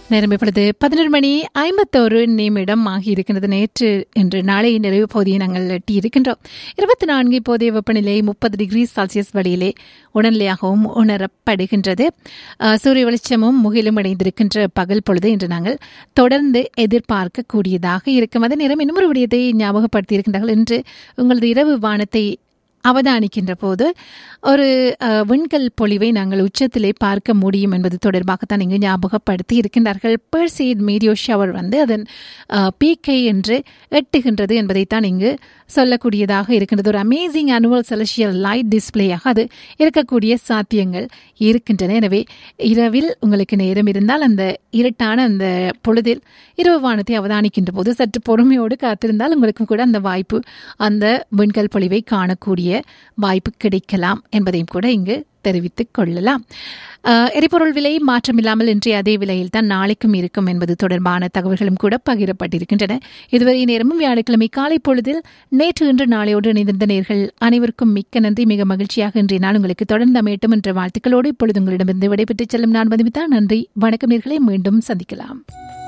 நேரம் இப்பொழுது பதினொரு மணி ஐம்பத்தோரு நிமிடம் ஆகியிருக்கின்றது நேற்று இன்று நாளை நிறைவு பகுதியை நாங்கள் எட்டி இருக்கின்றோம் இருபத்தி நான்கு இப்போதைய வெப்பநிலை முப்பது டிகிரி செல்சியஸ் வழியிலே உடல்நிலையாகவும் உணரப்படுகின்றது அஹ், சூரிய வெளிச்சமும் முகிலும் இணைந்திருக்கின்ற பகல் பொழுது இன்று நாங்கள் தொடர்ந்து எதிர்பார்க்கக்கூடியதாக இருக்கும் அதே நேரம் இன்னும் ஒரு விடயத்தை ஞாபகப்படுத்தி இருக்கின்றார்கள் இன்று உங்களது இரவு வானத்தை அவதானிக்கின்ற போது ஒரு அஹ், விண்கல் பொழிவை நாங்கள் உச்சத்திலே பார்க்க முடியும் என்பது தொடர்பாகத்தான் இங்கு ஞாபகப்படுத்தி இருக்கின்றார்கள் பெர்சீட் மீடியோ ஷவர் வந்து அதன் பீக்கை என்று எட்டுகின்றது என்பதைத்தான் இங்கு சொல்லக்கூடியதாக இருக்கின்றது ஒரு அமேசிங் அனுவல் செலஷியல் லைட் டிஸ்பிளேயாக அது இருக்கக்கூடிய சாத்தியங்கள் இருக்கின்றன எனவே இரவில் உங்களுக்கு நேரம் இருந்தால் அந்த இருட்டான அந்த பொழுதில் இரவு வானத்தை அவதானிக்கின்ற போது சற்று பொறுமையோடு காத்திருந்தால் உங்களுக்கு கூட அந்த வாய்ப்பு அந்த விண்கல் பொழிவை காணக்கூடிய வாய்ப்பு கிடைக்கலாம் என்பதையும் கூட இங்கு தெரிவித்துக் கொள்ளலாம் அஹ், எரிபொருள் விலை மாற்றமில்லாமல் இன்றைய அதே விலையில் தான் நாளைக்கும் இருக்கும் என்பது தொடர்பான தகவல்களும் கூட பகிரப்பட்டிருக்கின்றன இதுவரை நேரமும் வியாழக்கிழமை காலை பொழுதில் நேற்று இன்று நாளையோடு இணைந்திருந்த நேர்கள் அனைவருக்கும் மிக்க நன்றி மிக மகிழ்ச்சியாக இன்றைய நாள் உங்களுக்கு தொடர்ந்து அமையட்டும் என்ற வாழ்த்துக்களோடு இப்பொழுது உங்களிடமிருந்து விடைபெற்றுச் செல்லும் நான் மதுமிதா நன்றி வணக்கம் நேர்களை மீண்டும் சந்திக்கலாம்